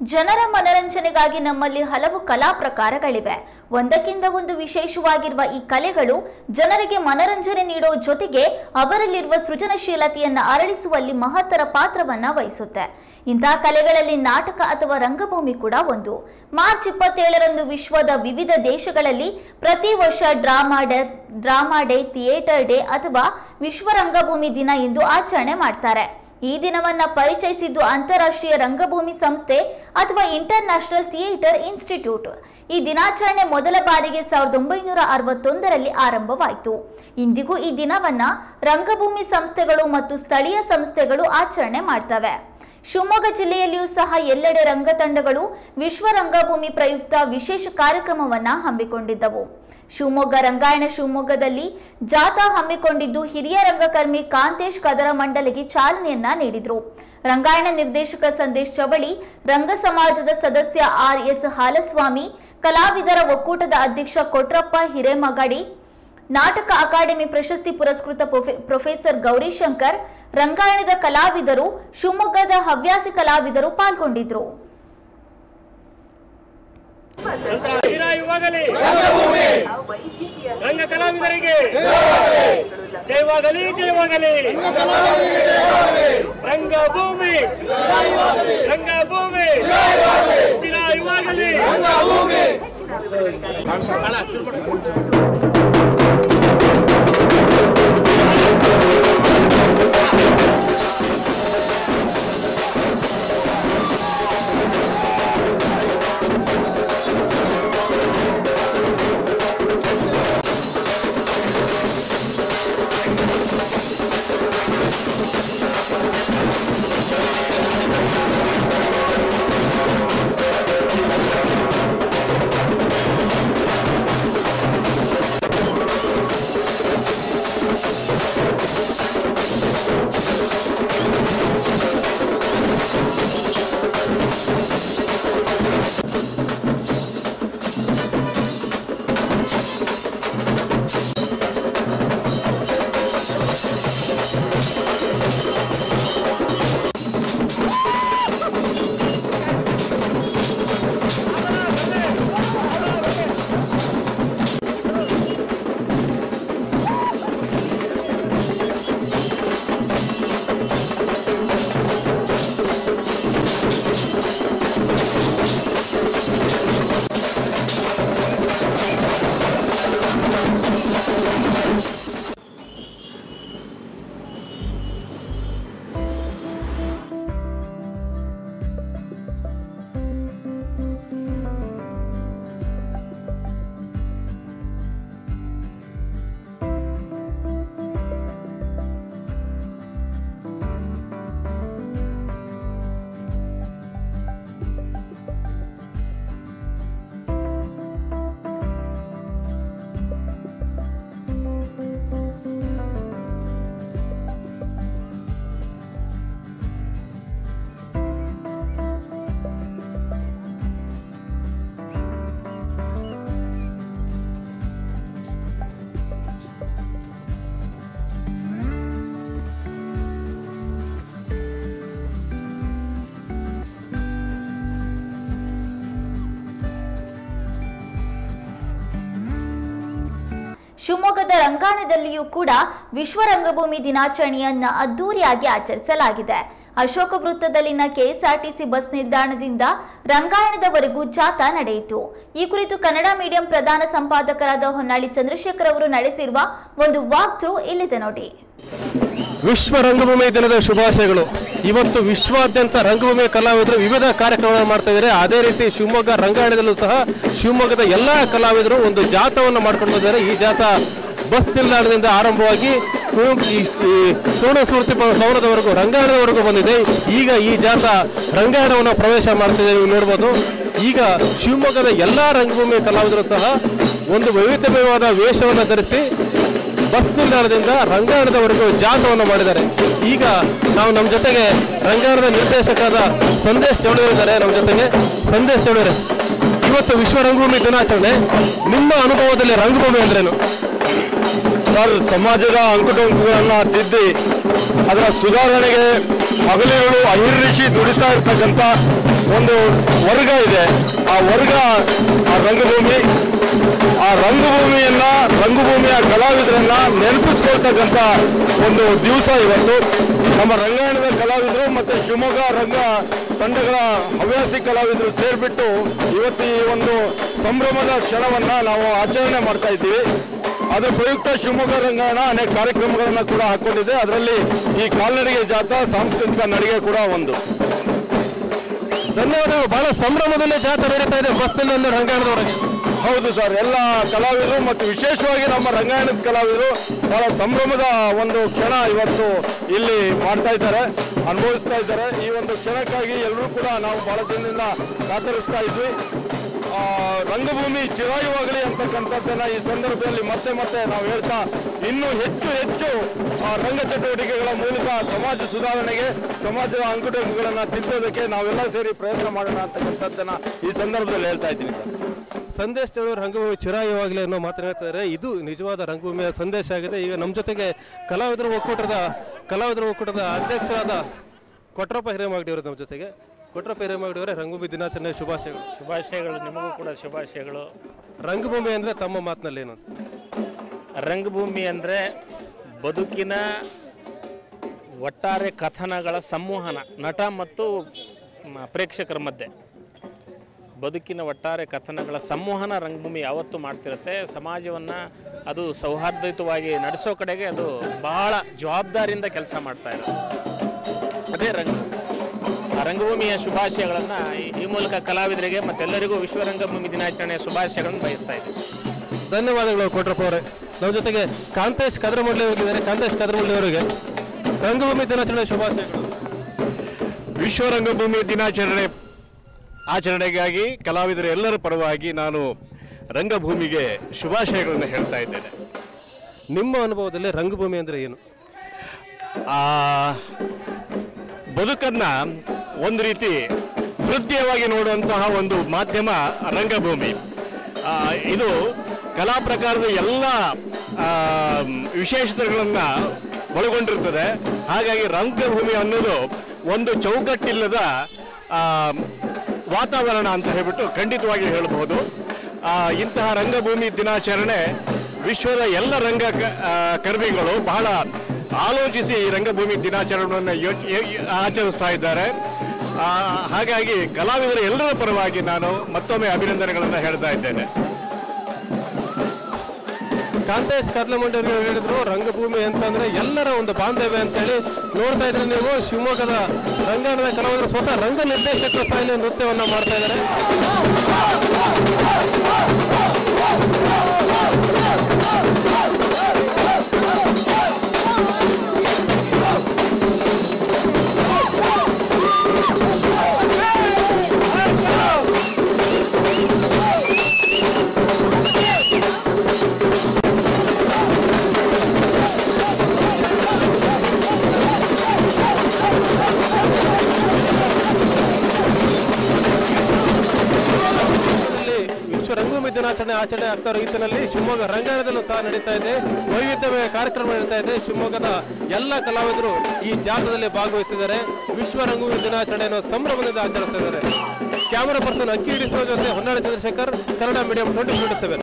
ಜನರ ಮನರಂಜನೆಗಾಗಿ ನಮ್ಮಲ್ಲಿ ಹಲವು ಕಲಾ ಪ್ರಕಾರಗಳಿವೆ ಒಂದಕ್ಕಿಂತ ಒಂದು ವಿಶೇಷವಾಗಿರುವ ಈ ಕಲೆಗಳು ಜನರಿಗೆ ಮನರಂಜನೆ ನೀಡೋ ಜೊತೆಗೆ ಅವರಲ್ಲಿರುವ ಸೃಜನಶೀಲತೆಯನ್ನ ಅರಳಿಸುವಲ್ಲಿ ಮಹತ್ತರ ಪಾತ್ರವನ್ನ ವಹಿಸುತ್ತೆ ಇಂತಹ ಕಲೆಗಳಲ್ಲಿ ನಾಟಕ ಅಥವಾ ರಂಗಭೂಮಿ ಕೂಡ ಒಂದು ಮಾರ್ಚ್ ಇಪ್ಪತ್ತೇಳರಂದು ವಿಶ್ವದ ವಿವಿಧ ದೇಶಗಳಲ್ಲಿ ಪ್ರತಿ ವರ್ಷ drama day drama day theatre day ಅಥವಾ ವಿಶ್ವ ರಂಗಭೂಮಿ ದಿನ ಎಂದು ಆಚರಣೆ ಮಾಡ್ತಾರೆ ಈ ದಿನವನ್ನ ಪರಿಚಯಿಸಿದ್ದು ಅಂತಾರಾಷ್ಟ್ರೀಯ ರಂಗಭೂಮಿ ಸಂಸ್ಥೆ ಅಥವಾ ಇಂಟರ್ ನ್ಯಾಷನಲ್ ಥಿಯೇಟರ್ ಇನ್ಸ್ಟಿಟ್ಯೂಟ್ ಈ ದಿನಾಚರಣೆ ಮೊದಲ ಬಾರಿಗೆ ಸಾವಿರದ ಒಂಬೈನೂರ ಅರವತ್ತೊಂದರಲ್ಲಿ ಆರಂಭವಾಯಿತು ಇಂದಿಗೂ ಈ ದಿನವನ್ನ ರಂಗಭೂಮಿ ಸಂಸ್ಥೆಗಳು ಮತ್ತು ಸ್ಥಳೀಯ ಸಂಸ್ಥೆಗಳು ಆಚರಣೆ ಮಾಡ್ತವೆ ಶಿವಮೊಗ್ಗ ಜಿಲ್ಲೆಯಲ್ಲಿಯೂ ಸಹ ಎಲ್ಲೆಡೆ ರಂಗತಂಡಗಳು ವಿಶ್ವ ರಂಗಭೂಮಿ ಪ್ರಯುಕ್ತ ವಿಶೇಷ ಕಾರ್ಯಕ್ರಮವನ್ನ ಹಮ್ಮಿಕೊಂಡಿದ್ದವು ಶಿವಮೊಗ್ಗ ರಂಗಾಯಣ ಶಿವಮೊಗ್ಗದಲ್ಲಿ ಜಾಥಾ ಹಮ್ಮಿಕೊಂಡಿದ್ದು ಹಿರಿಯ ರಂಗಕರ್ಮಿ ಕಾಂತೇಶ್ ಕದರ ಮಂಡಲಿಗೆ ಚಾಲನೆಯನ್ನ ನೀಡಿದ್ರು ರಂಗಾಯಣ ನಿರ್ದೇಶಕ ಸಂದೇಶ್ ಚವಳಿ ರಂಗ ಸಮಾಜದ ಸದಸ್ಯ ಆರ್ ಎಸ್ ಹಾಲಸ್ವಾಮಿ ಕಲಾವಿದರ ಒಕ್ಕೂಟದ ಅಧ್ಯಕ್ಷ ಕೊಟ್ರಪ್ಪ ಹಿರೇಮಗಡಿ ನಾಟಕ ಅಕಾಡೆಮಿ ಪ್ರಶಸ್ತಿ ಪುರಸ್ಕೃತ ಪ್ರೊಫೆ- ಪ್ರೊಫೆಸರ್ ಗೌರಿಶಂಕರ್ ರಂಗಾಯಣದ ಕಲಾವಿದರು ಶಿವಮೊಗ್ಗದ ಹವ್ಯಾಸಿ ಕಲಾವಿದರು ಪಾಲ್ಗೊಂಡಿದ್ರು ಚಿರಾಯುವಾಗಲಿ ರಂಗ ಕಲಾವಿದರಿಗೆ ಜಯವಾಗಲಿ ಜಯವಾಗಲಿ ರಂಗಭೂಮಿ ರಂಗಭೂಮಿ ಚಿರಾಯುವಾಗಲಿ ಶಿವಮೊಗ್ಗದ ರಂಗಾಯಣದಲ್ಲಿಯೂ ಕೂಡ ವಿಶ್ವ ರಂಗಭೂಮಿ ದಿನಾಚರಣೆಯನ್ನ ಅದ್ದೂರಿಯಾಗಿ ಆಚರಿಸಲಾಗಿದೆ ಅಶೋಕ ವೃತ್ತದಲ್ಲಿನ ಕೆಎಸ್ಆರ್ಟಿಸಿ ಬಸ್ ನಿಲ್ದಾಣದಿಂದ ರಂಗಾಯಣದವರೆಗೂ ಜಾಥಾ ನಡೆಯಿತು ಈ ಕುರಿತು ಕನ್ನಡ ಮೀಡಿಯಂ ಪ್ರಧಾನ ಸಂಪಾದಕರಾದ ಹೊನ್ನಾಳಿ ಚಂದ್ರಶೇಖರ್ ಅವರು ನಡೆಸಿರುವ ಒಂದು ವಾಕ್ ಥ್ರೂ ಇಲ್ಲಿದೆ ನೋಡಿ ವಿಶ್ವ ರಂಗಭೂಮಿ ದಿನದ ಶುಭಾಶಯಗಳು ಇವತ್ತು ವಿಶ್ವಾದ್ಯಂತ ರಂಗಭೂಮಿ ಕಲಾವಿದರು ವಿವಿಧ ಕಾರ್ಯಕ್ರಮಗಳನ್ನು ಮಾಡ್ತಾ ಇದ್ದಾರೆ ಅದೇ ರೀತಿ ಶಿವಮೊಗ್ಗ ರಂಗಾಯಣದಲ್ಲೂ ಸಹ ಶಿವಮೊಗ್ಗದ ಎಲ್ಲ ಕಲಾವಿದರು ಒಂದು ಜಾಥವನ್ನು ಮಾಡ್ಕೊಂಡು ಬಂದಿದ್ದಾರೆ ಈ ಜಾಥಾ ಬಸ್ ನಿಲ್ದಾಣದಿಂದ ಆರಂಭವಾಗಿ ಕುವೆಂಪು ಈ ಈ ಸುವರ್ಣ ಸ್ಮೃತಿ ಭವ- ಭವನದವರೆಗೂ ರಂಗಾಯಣದವರೆಗೂ ಬಂದಿದೆ ಈಗ ಈ ಜಾಥಾ ರಂಗಾಯಣವನ್ನು ಪ್ರವೇಶ ಮಾಡ್ತಿದೆ ನೀವು ನೋಡ್ಬೋದು ಈಗ ಶಿವಮೊಗ್ಗದ ಎಲ್ಲ ರಂಗಭೂಮಿ ಕಲಾವಿದರು ಸಹ ಒಂದು ವೈವಿಧ್ಯಮಯವಾದ ವೇಷವನ್ನು ಧರಿಸಿ ಬಸ್ ನಿಲ್ದಾಣದಿಂದ ರಂಗಾಯಣದವರೆಗೂ ಜಾಥವನ್ನು ಮಾಡಿದ್ದಾರೆ ಈಗ ನಾವು ನಮ್ಮ ಜೊತೆಗೆ ರಂಗಾಯಣದ ನಿರ್ದೇಶಕರಾದ ಸಂದೇಶ್ ಚೌಡೂರು ಇದ್ದಾರೆ ನಮ್ಮ ಜೊತೆಗೆ ಸಂದೇಶ್ ಚೌಡೂರು ಇವತ್ತು ವಿಶ್ವ ರಂಗಭೂಮಿ ದಿನಾಚರಣೆ ನಿಮ್ಮ ಅನುಭವದಲ್ಲಿ ರಂಗಭೂಮಿ ಅಂದ್ರೇನು ಸರ್ ಸಮಾಜದ ಅಂಕುಡೊಂಕುಗಳನ್ನು ತಿದ್ದಿ ಅದರ ಸುಧಾರಣೆಗೆ ಹಗಲಿರುಳು ಅಹಿರ್ನಿಶಿ ದುಡಿತಾ ಇರ್ತಕ್ಕಂಥ ಒಂದು ವರ್ಗ ಇದೆ ಆ ವರ್ಗ ಆ ರಂಗಭೂಮಿ ಆ ರಂಗಭೂಮಿಯನ್ನ ರಂಗಭೂಮಿಯ ಕಲಾವಿದರನ್ನ ನೆನಪಿಸ್ಕೊಳ್ತಕ್ಕಂಥ ಒಂದು ದಿವಸ ಇವತ್ತು ನಮ್ಮ ರಂಗಾಯಣದ ಕಲಾವಿದರು ಮತ್ತೆ ಶಿವಮೊಗ್ಗ ರಂಗ ತಂಡಗಳ ಹವ್ಯಾಸಿ ಕಲಾವಿದರು ಸೇರಿಬಿಟ್ಟು ಇವತ್ತು ಈ ಒಂದು ಸಂಭ್ರಮದ ಕ್ಷಣವನ್ನ ನಾವು ಆಚರಣೆ ಮಾಡ್ತಾ ಇದ್ದೀವಿ ಅದರ ಪ್ರಯುಕ್ತ ಶಿವಮೊಗ್ಗ ರಂಗಾಯಣ ಅನೇಕ ಕಾರ್ಯಕ್ರಮಗಳನ್ನ ಕೂಡ ಹಾಕೊಂಡಿದೆ ಅದರಲ್ಲಿ ಈ ಕಾಲ್ನಡಿಗೆ ಜಾಥಾ ಸಾಂಸ್ಕೃತಿಕ ನಡಿಗೆ ಕೂಡ ಒಂದು ಧನ್ಯವಾದಗಳು ಬಹಳ ಸಂಭ್ರಮದಲ್ಲಿ ಜಾತ್ರೆ ನಡೀತಾ ಇದೆ ಬಸ್ತಿನಿಂದ ರಂಗಾಯಣದವರೆಗೆ ಹೌದು ಸರ್ ಎಲ್ಲ ಕಲಾವಿದರು ಮತ್ತು ವಿಶೇಷವಾಗಿ ನಮ್ಮ ರಂಗಾಯಣದ ಕಲಾವಿದರು ಬಹಳ ಸಂಭ್ರಮದ ಒಂದು ಕ್ಷಣ ಇವತ್ತು ಇಲ್ಲಿ ಮಾಡ್ತಾ ಇದ್ದಾರೆ ಅನುಭವಿಸ್ತಾ ಇದ್ದಾರೆ ಈ ಒಂದು ಕ್ಷಣಕ್ಕಾಗಿ ಎಲ್ಲರೂ ಕೂಡ ನಾವು ಬಹಳ ದಿನದಿಂದ ಕಾತರಿಸ್ತಾ ಇದ್ವಿ ಆ, ರಂಗಭೂಮಿ ಚಿರಾಯುವಾಗಲಿ ಅಂತಕ್ಕಂಥದ್ದನ್ನ ಈ ಸಂದರ್ಭದಲ್ಲಿ ಮತ್ತೆ ಮತ್ತೆ ನಾವು ಹೇಳ್ತಾ ಇನ್ನೂ ಹೆಚ್ಚು ಹೆಚ್ಚು ಆ, ರಂಗ ಚಟುವಟಿಕೆಗಳ ಮೂಲಕ ಸಮಾಜ ಸುಧಾರಣೆಗೆ ಸಮಾಜದ ಅಂಕುಡೊಂಕುಗಳನ್ನ ತಿದ್ದೋದಕ್ಕೆ ನಾವೆಲ್ಲ ಸೇರಿ ಪ್ರಯತ್ನ ಮಾಡೋಣ ಅಂತಕ್ಕಂಥದ್ದನ್ನ ಈ ಸಂದರ್ಭದಲ್ಲಿ ಹೇಳ್ತಾ ಇದ್ದೀನಿ ಸರ್ ಸಂದೇಶ ಹೇಳೋರು ರಂಗಭೂಮಿ ಚಿರಾಯವಾಗಲಿ ಅನ್ನೋ ಮಾತನ್ನ ಹೇಳ್ತಾರೆ ಇದು ನಿಜವಾದ ರಂಗಭೂಮಿಯ ಸಂದೇಶ ಆಗಿದೆ ಈಗ ನಮ್ಮ ಜೊತೆಗೆ ಕಲಾವಿದರ ಒಕ್ಕೂಟದ ಕಲಾವಿದರ ಒಕ್ಕೂಟದ ಅಧ್ಯಕ್ಷರಾದ ಕೊಟ್ರಪ್ಪ ಹಿರೇಮಾಗಡಿ ಅವರು ನಮ್ಮ ಜೊತೆಗೆ ಕೊಟ್ರಪ್ಪ ಹಿರೇಮಾಗಡಿ ಅವರೇ ರಂಗಭೂಮಿ ದಿನಾಚರಣೆ ಶುಭಾಶಯಗಳು ಶುಭಾಶಯಗಳು ನಿಮಗೂ ಕೂಡ ಶುಭಾಶಯಗಳು ರಂಗಭೂಮಿ ಅಂದ್ರೆ ತಮ್ಮ ಮಾತಿನಲ್ಲಿ ಏನು ಅಂತ ರಂಗಭೂಮಿ ಅಂದರೆ ಬದುಕಿನ ಒಟ್ಟಾರೆ ಕಥನಗಳ ಸಂವಹನ ನಟ ಮತ್ತು ಮ- ಪ್ರೇಕ್ಷಕರ ಮಧ್ಯೆ ಬದುಕಿನ ಒಟ್ಟಾರೆ ಕಥನಗಳ ಸಂವಹನ ರಂಗಭೂಮಿ ಯಾವತ್ತೂ ಮಾಡ್ತಿರುತ್ತೆ ಸಮಾಜವನ್ನು ಅದು ಸೌಹಾರ್ದಯುತವಾಗಿ ನಡೆಸೋ ಕಡೆಗೆ ಅದು ಬಹಳ ಜವಾಬ್ದಾರಿಯಿಂದ ಕೆಲಸ ಮಾಡ್ತಾ ಇರೋದು ಅದೇ ರಂಗಭೂಮಿ ಆ ರಂಗಭೂಮಿಯ ಶುಭಾಶಯಗಳನ್ನು ಈ ಮೂಲಕ ಕಲಾವಿದರಿಗೆ ಮತ್ತೆಲ್ಲರಿಗೂ ವಿಶ್ವ ರಂಗಭೂಮಿ ದಿನಾಚರಣೆಯ ಶುಭಾಶಯಗಳನ್ನು ಬಯಸ್ತಾ ಇದ್ದೀನಿ ಧನ್ಯವಾದಗಳು ಕೊಟ್ರಪ್ಪ ಅವರೇ ನಮ್ಮ ಜೊತೆಗೆ ಕಾಂತೇಶ್ ಕದ್ರಮಳ್ಳಿ ಅವರಿದ್ದಾರೆ ಕಾಂತೇಶ್ ಕದ್ರಮಳ್ಳಿ ಅವರಿಗೆ ರಂಗಭೂಮಿ ದಿನಾಚರಣೆ ಶುಭಾಶಯಗಳು ವಿಶ್ವ ರಂಗಭೂಮಿ ದಿನಾಚರಣೆ ಆಚರಣೆಗಾಗಿ ಕಲಾವಿದರ ಎಲ್ಲರ ಪರವಾಗಿ ನಾನು ರಂಗಭೂಮಿಗೆ ಶುಭಾಶಯಗಳನ್ನು ಹೇಳ್ತಾ ಇದ್ದೇನೆ ನಿಮ್ಮ ಅನುಭವದಲ್ಲಿ ರಂಗಭೂಮಿ ಅಂದ್ರೆ ಏನು ಆ ಬದುಕನ್ನ ಒಂದು ರೀತಿ ಹೃದಯವಾಗಿ ನೋಡುವಂತಹ ಒಂದು ಮಾಧ್ಯಮ ರಂಗಭೂಮಿ ಆ, ಇದು ಕಲಾ ಪ್ರಕಾರದ ಎಲ್ಲ ಆ, ವಿಶೇಷತೆಗಳನ್ನು ಒಳಗೊಂಡಿರ್ತದೆ ಹಾಗಾಗಿ ರಂಗಭೂಮಿ ಅನ್ನೋದು ಒಂದು ಚೌಕಟ್ಟಿಲ್ಲದ ಆ, ವಾತಾವರಣ ಅಂತ ಹೇಳ್ಬಿಟ್ಟು ಖಂಡಿತವಾಗಿ ಹೇಳಬಹುದು ಆ, ಇಂತಹ ರಂಗಭೂಮಿ ದಿನಾಚರಣೆ ವಿಶ್ವದ ಎಲ್ಲ ರಂಗ ಕ- ಆ, ಕರ್ಮಿಗಳು ಬಹಳ ಆಲೋಚಿಸಿ ಈ ರಂಗಭೂಮಿ ದಿನಾಚರಣೆಯನ್ನು ಯೋ- ಯೋ- ಆಚರಿಸ್ತಾ ಇದ್ದಾರೆ ಆ, ಹಾಗಾಗಿ ಕಲಾವಿದರ ಎಲ್ಲರ ಪರವಾಗಿ ನಾನು ಮತ್ತೊಮ್ಮೆ ಅಭಿನಂದನೆಗಳನ್ನು ಹೇಳ್ತಾ ಇದ್ದೇನೆ ಕಾಂತೇಶ್ ಕದ್ಲಮಂಡಿ ಅವರು ಹೇಳಿದ್ರು ರಂಗಭೂಮಿ ಅಂತಂದ್ರೆ ಎಲ್ಲರ ಒಂದು ಬಾಂಧವ್ಯ ಅಂತೇಳಿ ನೋಡ್ತಾ ಇದ್ರೆ ನೀವು ಶಿವಮೊಗ್ಗದ ರಂಗಾಯಣದ ಕಲಾವಿದರು ಸ್ವತಃ ರಂಗ ನಿರ್ದೇಶಕರು ಸಹ ಇಲ್ಲಿ ನೃತ್ಯವನ್ನ ಮಾಡ್ತಾ ಇದ್ದಾರೆ ಇಲ್ಲಿ ವಿಶ್ವ ರಂಗಭೂಮಿ ದಿನಾಚರಣೆ ಆಚರಣೆ ಆಗ್ತಾ ಇರೋ ರೀತಿಯಲ್ಲಿ ಶಿವಮೊಗ್ಗ ರಂಗಾಯಣದಲ್ಲೂ ಸಹ ನಡೀತಾ ಇದೆ ವೈವಿಧ್ಯಮಯ ಕಾರ್ಯಕ್ರಮ ನಡೀತಾ ಇದೆ ಶಿವಮೊಗ್ಗದ ಎಲ್ಲ ಕಲಾವಿದರು ಈ ಜಾಥಾದಲ್ಲಿ ಭಾಗವಹಿಸಿದ್ದಾರೆ ವಿಶ್ವ ರಂಗಭೂಮಿ ದಿನಾಚರಣೆಯನ್ನು ಸಂಭ್ರಮದಿಂದ ಆಚರಿಸ್ತಾ ಇದ್ದಾರೆ ಕ್ಯಾಮರಾ ಪರ್ಸನ್ ಅಕ್ಕಿ ಹಿಡಿಸುವ ಜೊತೆ Honnali Chandrashekhar Kannada medium twenty twenty seven